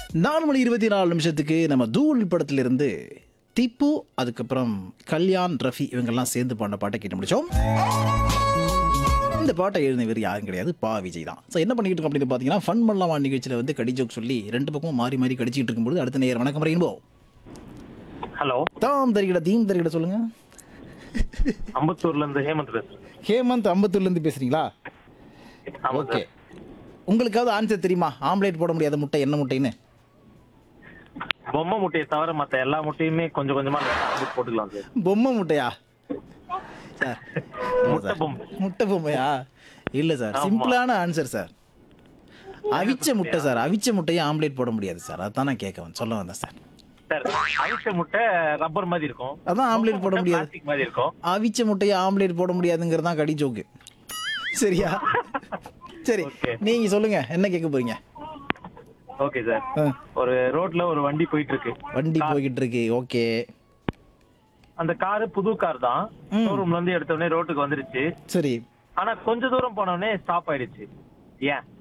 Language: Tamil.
நாலு மணி இருபத்தி நாலு நிமிஷத்துக்கு நம்ம தூள் படத்திலிருந்து திப்பு அதுக்கப்புறம் கல்யாண் ரஃபி இவங்கெல்லாம் சேர்ந்து பாடின பாட்டை கேட்டு முடிச்சோம் இந்த பாட்டை எழுதினவர் யாரும் கிடையாது பா விஜய் தான் ஸோ என்ன பண்ணிட்டு இருக்கோம் அப்படின்னு பார்த்தீங்கன்னா ஃபன் பண்ணலாமா நிகழ்ச்சியில் வந்து கடி ஜோக் சொல்லி ரெண்டு பக்கமும் மாறி மாறி கடிச்சிட்டு இருக்கும்போது அடுத்த நேரம் வணக்கம் ரெயின்போ ஹலோ தாம் தரிகிட தீம் தரிகிட சொல்லுங்க அம்பத்தூர்ல இருந்து ஹேமந்த் பேசுறேன் ஹேமந்த் அம்பத்தூர்லேருந்து பேசுறீங்களா ஆமா ஓகே சார் உங்களுக்காவது ஆன்சர் தெரியுமா ஆம்லேட் போட முடியாத முட்டை என்ன முட்டைன்னு பொம்மை முட்டையை தவிர மத்த எல்லா முட்டையுமே கொஞ்சம் கொஞ்சமா ஆம்லெட் போட்டுக்கலாம் சார் பொம்மை முட்டையா சார் முட்டை பொம்மை முட்டை பொம்மையா இல்ல சார் ஆமா. சிம்பிளான ஆன்சர் சார் அவிச்ச முட்டை சார் அவிச்ச முட்டையை ஆம்லேட் போட முடியாது சார் அதான் நான் கேட்க வந்தேன் சொல்ல வந்தேன் சார் சார் அவிச்ச முட்டை ரப்பர் மாதிரி இருக்கும் அதான் ஆம்லேட் போட முடியாது பிளாஸ்டிக் மாதிரி இருக்கும் அவிச்ச முட்டையை ஆம்லேட் போட முடியாதுங்கிறது தான் கடி ஜோக்கு சரியா சரி Okay. நீங்க சொல்லுங்க என்ன கேட்க போறீங்க ஓகே சார் ஆ, ஒரு ரோட்ல ஒரு வண்டி போயிட்டு இருக்கு வண்டி போய்கிட்டு இருக்கு ஓகே அந்த காரு புது கார் தான் ஷோரூம்ல இருந்து எடுத்த உடனே ரோட்டுக்கு வந்துருச்சு சரி ஆனா கொஞ்ச தூரம் போன உடனே ஸ்டாப் ஆயிடுச்சு ஏன்